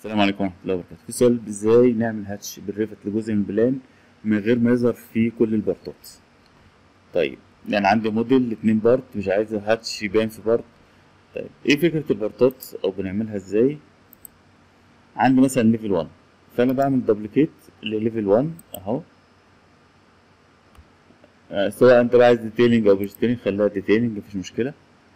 السلام عليكم ورحمة الله وبركاته في سؤال ازاي نعمل هاتش بالريفت لجزء من البلان من غير ما يظهر فيه كل البارتات طيب يعني عندي موديل اتنين بارت مش عايز هاتش يبان في بارت طيب ايه فكرة البارتات او بنعملها ازاي عندي مثلا ليفل 1 فانا بعمل دوبليكيت لليفل 1 اهو آه، سواء انت بقى عايز ديتيلنج او مش ديتيلنج خليها ديتيلنج مفيش مشكلة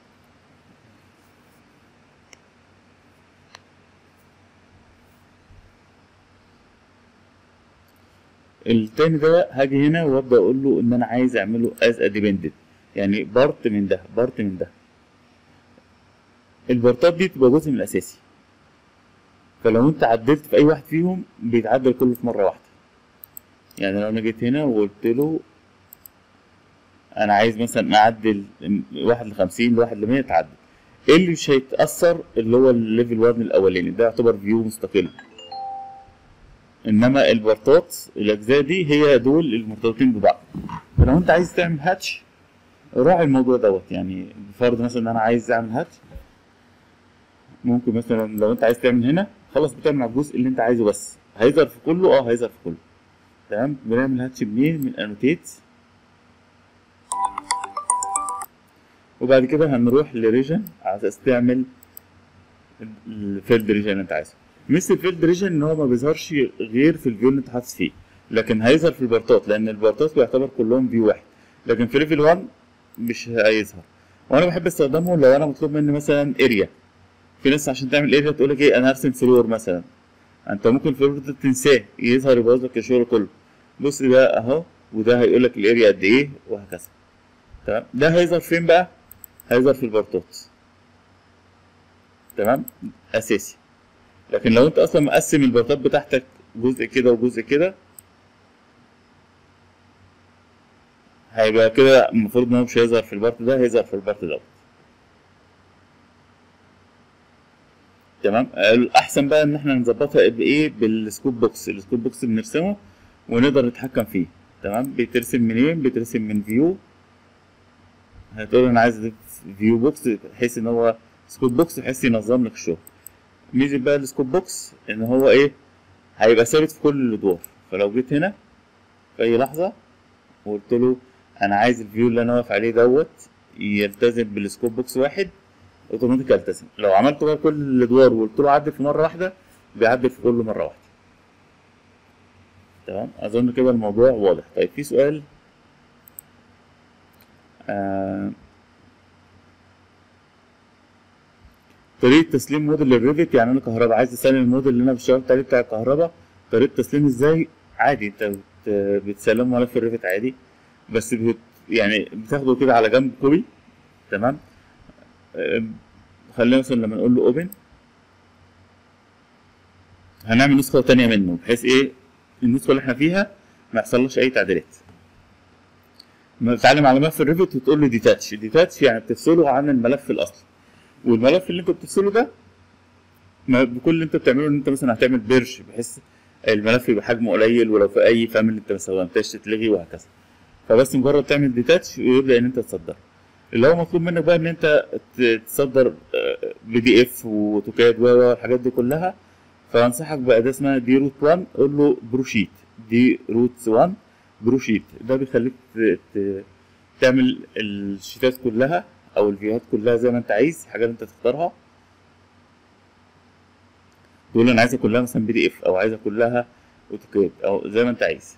التاني ده هاجي هنا وابدا اقول له ان انا عايز اعمله از اديبندنت يعني بارت من ده بارت من ده البارتات دي تبقى جزء من الاساسي فلو انت عدلت في اي واحد فيهم بيتعدل كله في مره واحده يعني لو انا جيت هنا وقلت له انا عايز مثلا اعدل واحد لخمسين لواحد لمية اتعدل ايه اللي مش هيتاثر اللي هو الليفل 1 الاولاني ده يعتبر فيو مستقل انما البارتات الاجزاء دي هي دول المرتبطين ببعض فلو انت عايز تعمل هاتش راعي الموضوع دوت يعني بفرض مثلا ان انا عايز اعمل هاتش ممكن مثلا لو انت عايز تعمل هنا خلاص بتعمل على الجزء اللي انت عايزه بس هيظهر في كله اه هيظهر في كله تمام بنعمل هاتش منين من انوتيت وبعد كده هنروح لريجن على اساس تعمل الفيلد ريجن اللي انت عايزه مثل الفيلد ريجن ان هو ما بيظهرش غير في الفيو اللي انت حاطط فيه لكن هيظهر في البارتات لان البارتات بيعتبر كلهم فيو واحد لكن في ليفل 1 مش هيظهر وانا بحب استخدمه لو انا مطلوب مني مثلا اريا في ناس عشان تعمل اريا تقول لك ايه انا هرسم فلور مثلا انت ممكن الفلور ده تنساه يظهر يبوظ لك الشغل كله بص ده اهو وده هيقول لك الاريا قد ايه وهكذا تمام ده هيظهر فين بقى هيظهر في البارتات تمام اساسي لكن لو انت اصلا مقسم البارتات بتاعتك جزء كده وجزء كده هيبقى كده المفروض ان هو مش هيظهر في البارت ده هيظهر في البارت دوت تمام الاحسن بقى ان احنا نظبطها بايه بالسكوب بوكس السكوب بوكس بنرسمه ونقدر نتحكم فيه تمام بترسم منين بترسم من فيو هتقول انا عايز فيو بوكس بحيث ان هو سكوب بوكس بحيث ينظم لك الشغل ميزه بقى السكوب بوكس ان هو ايه هيبقى ثابت في كل الادوار فلو جيت هنا في اي لحظه وقلت له انا عايز الفيو اللي انا واقف عليه دوت يلتزم بالسكوب بوكس واحد اوتوماتيك يلتزم لو عملت بقى كل الادوار وقلت له عدل في مره واحده بيعدل في كله مره واحده تمام اظن كده الموضوع واضح طيب في سؤال آه طريقة تسليم موديل للريفت يعني انا كهرباء عايز اسلم الموديل اللي انا اشتغلت عليه بتاع الكهرباء طريقة تسليم ازاي عادي انت بت... بتسلمه ملف الريفت عادي بس بت... يعني بتاخده كده على جنب كوبي تمام خلينا مثلا لما نقول له اوبن هنعمل نسخة تانية منه بحيث ايه النسخة اللي احنا فيها ما يحصلش اي تعديلات بتتعلم على ملف الريفت وتقول له ديتاتش ديتاتش يعني بتفصله عن الملف الاصلي والملف اللي انت بتفصله ده بكل اللي انت بتعمله ان انت مثلا هتعمل بيرش بحيث الملف يبقى حجمه قليل ولو في اي فاميلي انت ما استخدمتهاش تتلغي وهكذا فبس مجرد تعمل ديتاتش ويبدا ان انت تصدر اللي هو مطلوب منك بقى ان انت تصدر بي دي اف واوتوكاد والحاجات دي كلها فانصحك باداه اسمها دي روت 1 قول له بروشيت دي روت 1 بروشيت ده بيخليك تعمل الشيتات كلها او الفيوهات كلها زي ما انت عايز حاجه انت تختارها تقول انا عايزها كلها مثلا بي دي اف او عايزها كلها اوتوكاد او زي ما انت عايز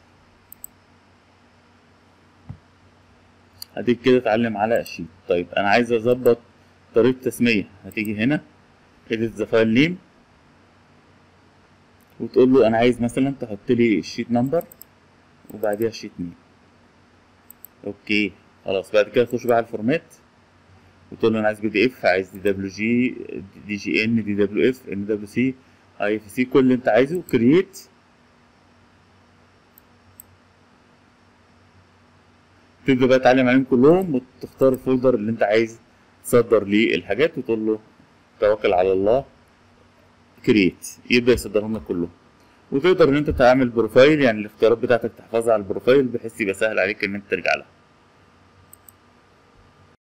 هتيجي كده اتعلم على الشيت طيب انا عايز اظبط طريقه تسميه هتيجي هنا edit the file name وتقول له انا عايز مثلا تحط لي الشيت نمبر وبعديها الشيت نيم اوكي خلاص بعد كده تخش بقى على الفورمات وتقول له انا عايز بي دي اف عايز دي دبليو جي دي جي ان دي دبليو اف ان دبليو سي اي اف سي كل اللي انت عايزه كرييت تبدا بقى تعلم عليهم كلهم وتختار الفولدر اللي انت عايز تصدر ليه الحاجات وتقول له توكل على الله كرييت يبدا يصدرهم لك كلهم وتقدر ان انت تعمل بروفايل يعني الاختيارات بتاعتك تحفظها على البروفايل بحيث يبقى سهل عليك ان انت ترجع لها